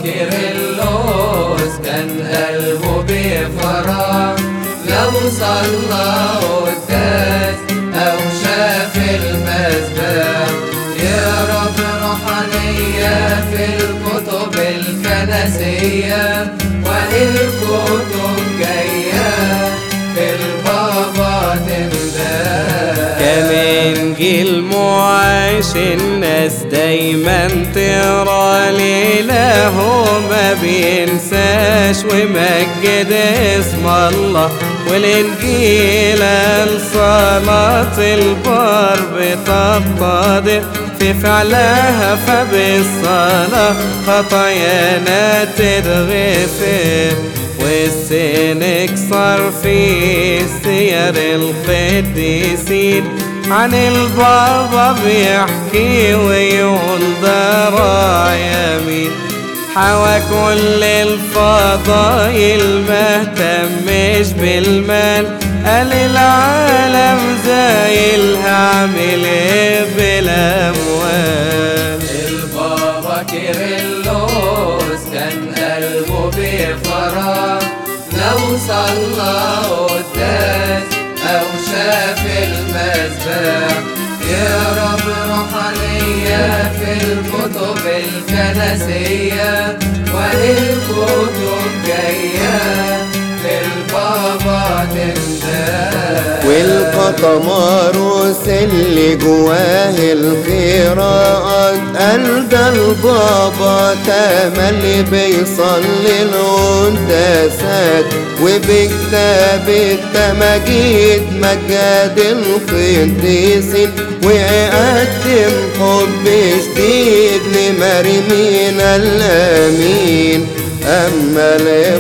كيرلس كان قلبه بفراغ لو صلى قداس أو شاف المسبح يقرا بروحانية في الكتب الكنسية والكتب جاية في البابا تمداد كان انجيل معاش الناس دايما تقرا ليله ما بينساش ومجد اسم الله والانجيل صلاة البار بتقتدر في فعلها فبالصلاة خطايانا تتغفر والسنك صار في سير القديسين عن البابا بيحكي ويقول ده راعي مين حوى كل الفضايل ما اهتمش بالمال قال العالم زايل هعمل ايه بالاموال البابا كيرلس كان قلبه بفراغ لو صلى قداس أو شاف المسبح يقرا بروحانية في الكتب الكنسية والكتب جاية في البابا تمداد والقطماروس اللي جواه القراءات قال ده البابا تملي بيصلي القداسات وبكتاب التماجيد مجاد القديسين ويقدم حب جديد لمريمين الامين أما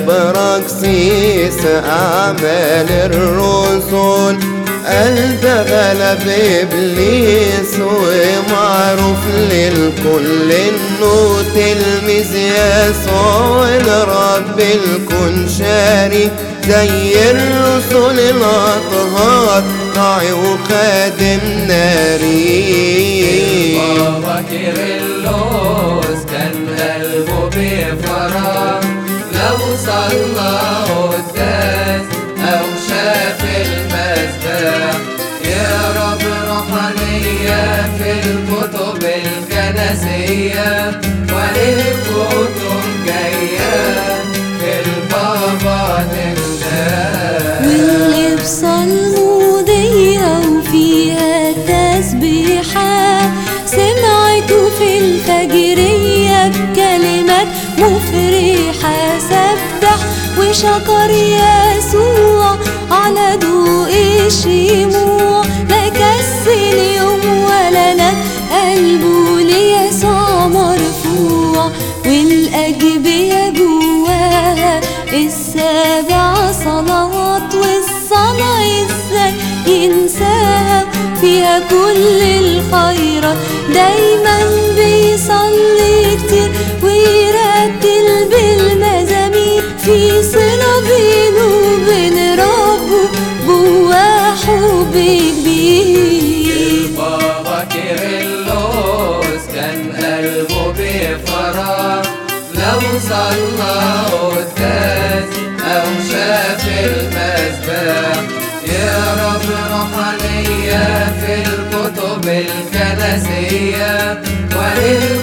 الإبراكسيس أعمال الرسل قال ده غلب إبليس ومعروف للكل إنه تلميذ يسوع الرب الكون شاري زي الرسل الأطهار راعي وخادم ناري بابا كيرلس كان قلبه بفراغ لو صلى قداس أو شاف المسبح يقرا بروحانية في الكتب الكنسية والكتب جاية في البابا تمداد واللي بصلمودية وفيها تسبيحة سمعته في الفجرية بكلمات مفرحة سبح وشكر يسوع على ضوء الشموع لا كسل يوم ولا لا قلبه ليسوع مرفوع والأجبية جواها السبع صلوات والصلاة ازاي ينساها فيها كل الخيرات دايما بيصلي كتير ويرتل بالمزامير في صلة بينه وبين ربه جواه حب كبير بابا كيرلس كان قلبه بفراغ لو صلى قداس أو شاف المسبح يقرا بروحانية في الكتب الكنسية والكتب